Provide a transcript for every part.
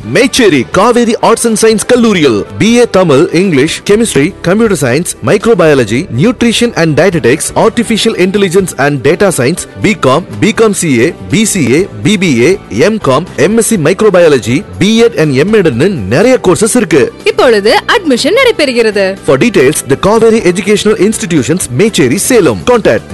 Mecheri Kaveri arts and science கல்லூரியில் BA Tamil English chemistry computer science microbiology nutrition and dietetics artificial intelligence and data science BCom BCom CA BCA BBA MCom MSc microbiology BEd and எம்எட்னு நிறைய courses இருக்கு இப்பொழுது admission நடைபெறுகிறது For details, the Kaveri Educational Institutions, Mecheri, Salem. Contact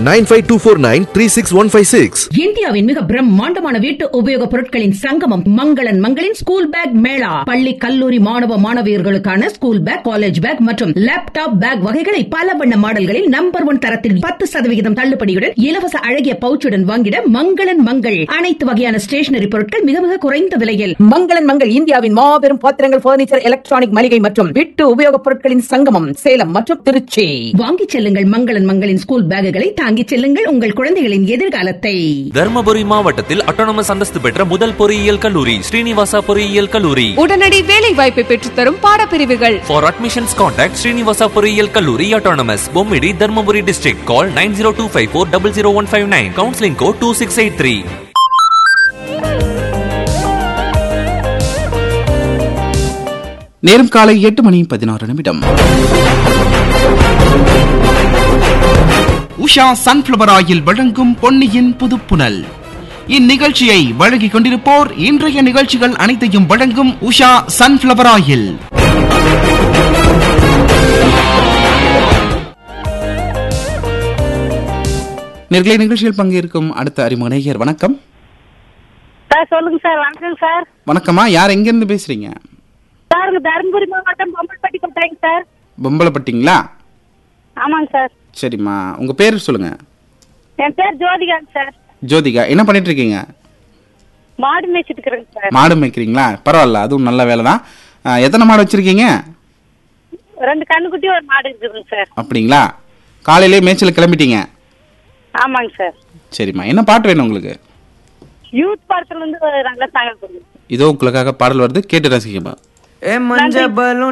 95249 இந்தியாவின் மிக பிரம்மாண்டமான வீட்டு உபயோகப் பொருட்களின் சங்கமம் மங்களன் மங்களின் ஸ்கூல் பேக் மேளா பள்ளி கல்லூரி மாணவ மாணவியர்களுக்கான ஸ்கூல் பேக் காலேஜ் பேக் மற்றும் லேப்டாப் பேக் வகைகளை பல வண்ண மாடல்களில் நம்பர் ஒன் தரத்தில் பத்து சதவிகிதம் தள்ளுபடியுடன் இலவச அழகிய பவுச்சுடன் வாங்கிட மங்களன் மங்கள் அனைத்து வகையான ஸ்டேஷனரி பொருட்கள் மிக மிக குறைந்த விலையில் மங்களன் மங்கள் இந்தியாவின் மாபெரும் பாத்திரங்கள் பர்னிச்சர் எலக்ட்ரானிக் மளிகை மற்றும் வீட்டு உபயோகப் பொருட்களின் சங்கமம் சேலம் மற்றும் திருச்சி வாங்கிச் செல்லுங்கள் மங்களன் மங்களின் ஸ்கூல் பேக்குகளை தாங்கிச் செல்லுங்கள் உங்கள் குழந்தைகளின் எதிர்காலத்தை தர்மபுரி மாவட்டத்தில் அட்டானமஸ் அந்தஸ்து பெற்ற முதல் பொறியியல் கல்லூரி ஸ்ரீனிவாசா பொறியியல் கல்லூரி உடனடி வேலை வாய்ப்பை பெற்றுத்தரும் பாடப்பிரிவுகள் For admissions, contact Srinivasa பொறியியல் கல்லூரி autonomous Bommidi Dharmapuri district. Call 9025400159. Counseling code 2683. நேரம் காலை எட்டு மணி பதினாறு நிமிடம் உஷா சன்ஃபிளவர் ஆயில் வழங்கும் பொன்னியின் புதுப்புனல் இந்நிகழ்ச்சியை வழங்கிக் கொண்டிருப்போர் இன்றைய நிகழ்ச்சிகள் அனைத்தையும் வழங்கும் உஷா சன்ஃபிளவர் ஆயில் நேர்களை நிகழ்ச்சியில் பங்கேற்கும் அடுத்த அறிமுக நேயர் வணக்கம் சார் சொல்லுங்க சார் வணக்கம் சார் வணக்கம்மா யார் எங்கிருந்து பேசுறீங்க சார் இங்க தருமபுரி மாவட்டம் பொம்பல்பட்டி கொட்டாங்க சார் பொம்பளைப்பட்டிங்களா ஆமாங்க சார் சரிம்மா உங்க பேர் சொல்லுங்க என் பேர் ஜோதிகாங்க சார் ஜோதிகா என்ன பண்ணிட்டு இருக்கீங்க மாடு மேய்ச்சிட்டு இருக்கிறேங்க சார் மாடு மேய்க்கிறீங்களா பரவாயில்ல அதுவும் நல்ல வேலை தான் எத்தனை மாடு வச்சிருக்கீங்க ரெண்டு கண்ணுக்குட்டி ஒரு மாடு இருக்குதுங்க சார் அப்படிங்களா காலையிலே மேய்ச்சல் கிளம்பிட்டீங்க ஆமாங்க சார் சரிம்மா என்ன பாட்டு வேணும் உங்களுக்கு யூத் படத்துல இருந்து ஒரு நல்ல சாங்க கொடுங்க இதோ உங்களுக்காக பாடல் வருது கேட்டு ரசிக்கமா ஏ மஞ்ச பலூன்